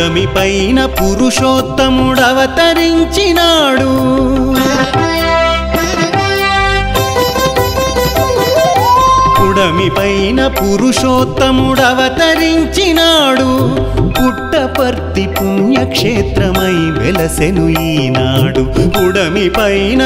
పుడమి పైన పురుషోత్తముడవతరించినాడు పుడమి పైన పురుషోత్తముడవతరించినాడు పుట్టపర్తి పుణ్యక్షేత్రమై వెలసెను ఈనాడు పుడమి పైన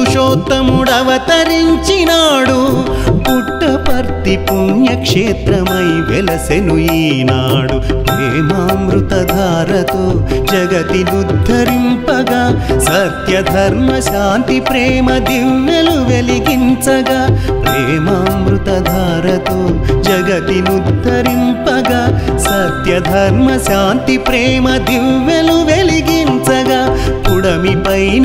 పురుషోత్తముడవతరించినాడు పుట్టపర్తి పుణ్యక్షేత్రమై వెలసెను ఈనాడు ప్రేమామృతధారతో జగతినుద్ధరింపగా సత్యధర్మ శాంతి ప్రేమ దివ్యలు వెలిగించగా ప్రేమామృతధారతో జగతినుద్ధరింపగా సత్యధర్మ శాంతి ప్రేమ దివ్యలు వెలిగించగా పుడమి పైన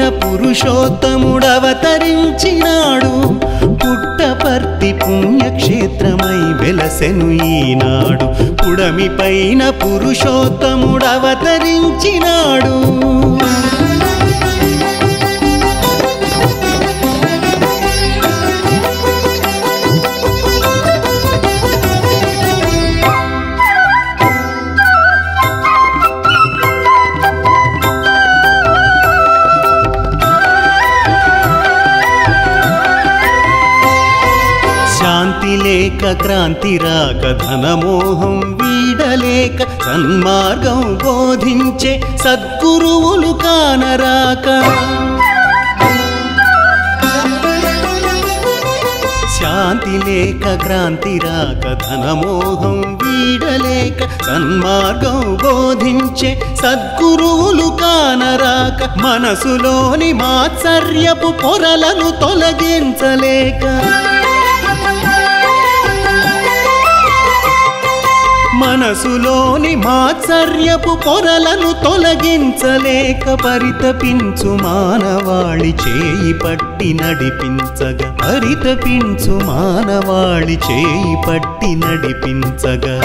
పురుషోత్తముడవతరించినాడు పుట్టపర్తి పుణ్యక్షేత్రమై వెలసెను ఈనాడు పుడమి పైన పురుషోత్తముడవతరించినాడు శాంతి లేక క్రాంతి రాక ధనమోహం వీడలేక సన్మార్గం బోధించే సద్గురువులు కానరాక శాంతి లేక క్రాంతి రాక ధనమోహం వీడలేక సన్మార్గం బోధించే సద్గురువులు కానరాక మనసులోని మాత్సర్యపు పొరలను తొలగించలేక మనసులోని మాత్సర్యపు పొరలను తొలగించలేక పరితపించు మానవాళి చేయి పట్టి నడిపించగా పరితపించు మానవాళి చేయి పట్టి నడిపించగా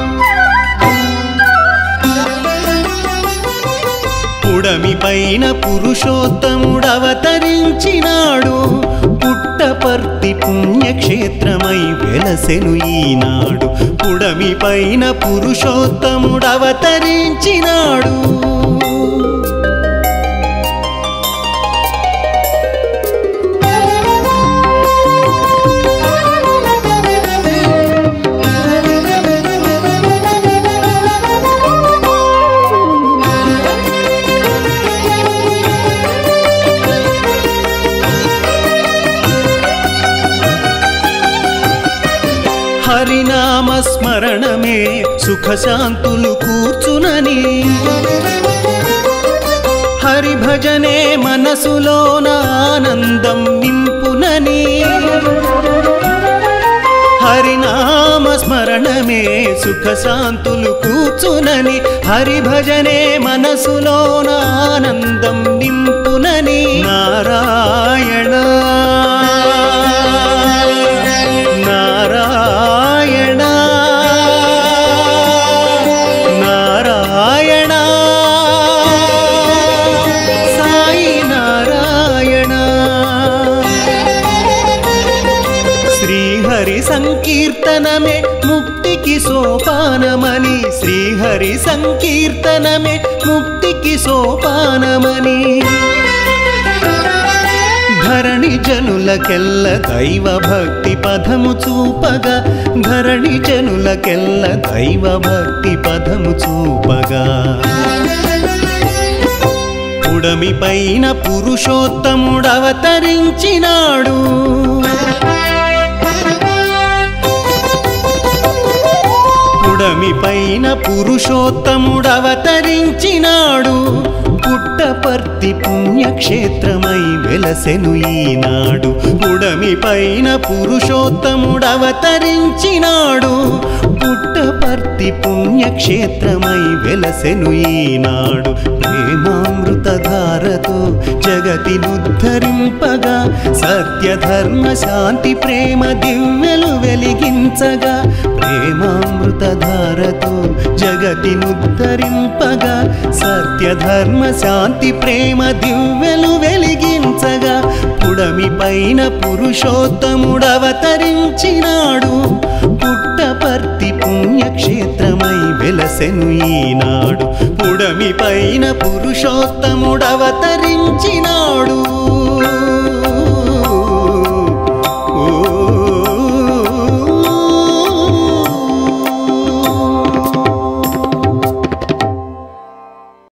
పుడమి పైన పురుషోత్తముడవతరించినాడు పుట్టపర్తి పుణ్యక్షేత్రమై వెలసెను ఈనాడు పుడమి పైన పురుషోత్తముడవతరించినాడు హరినామ స్మరణమే సుఖశాంతులు కూర్చునని హరి భజనే మనసులోన ఆనందం నింపునని హరినామ స్మరణమే సుఖశాంతులు కూర్చునని హరి భజనే మనసులోన ఆనందం నింపునని నారాయణ నారాయణ నారాయణ సాయి నారాయణ శ్రీహరి సంకీర్తనమే ముక్తికి సోపానమని శ్రీహరి సంకీర్తనమే ముక్తికి సోపానమని ధరణి జనులకెల్ల దైవ భక్తి పదము చూపగా ధరణి జనులకెల్ల దైవ భక్తి పదము చూపగా పుడమి పైన పురుషోత్తముడవతరించినాడు పుడమి పైన పురుషోత్తముడవతరించినాడు పుట్టపర్తి పుణ్యక్షేత్రమై వెలసెను ఈనాడు పుడమి పైన పురుషోత్తముడవతరించినాడు పుట్టపర్తి పుణ్యక్షేత్రమై వెలసెను ఈనాడు ప్రేమామృతధారతో జగతినుద్ధరింపగా సత్యధర్మ శాంతి ప్రేమ దివ్యలు వెలిగించగా ప్రేమామృతధారతో జగతినుద్ధరింపగా సత్యధర్మ శాంతి ప్రేమ దివ్యలు వెలిగించగా పుడమి పైన పురుషోత్తముడవతరించినాడు పుట్టపర్తి పుణ్యక్షేత్రమై వెలస వెలసెను ఈనాడు పుడమి పైన పురుషోత్తముడవతరించినాడు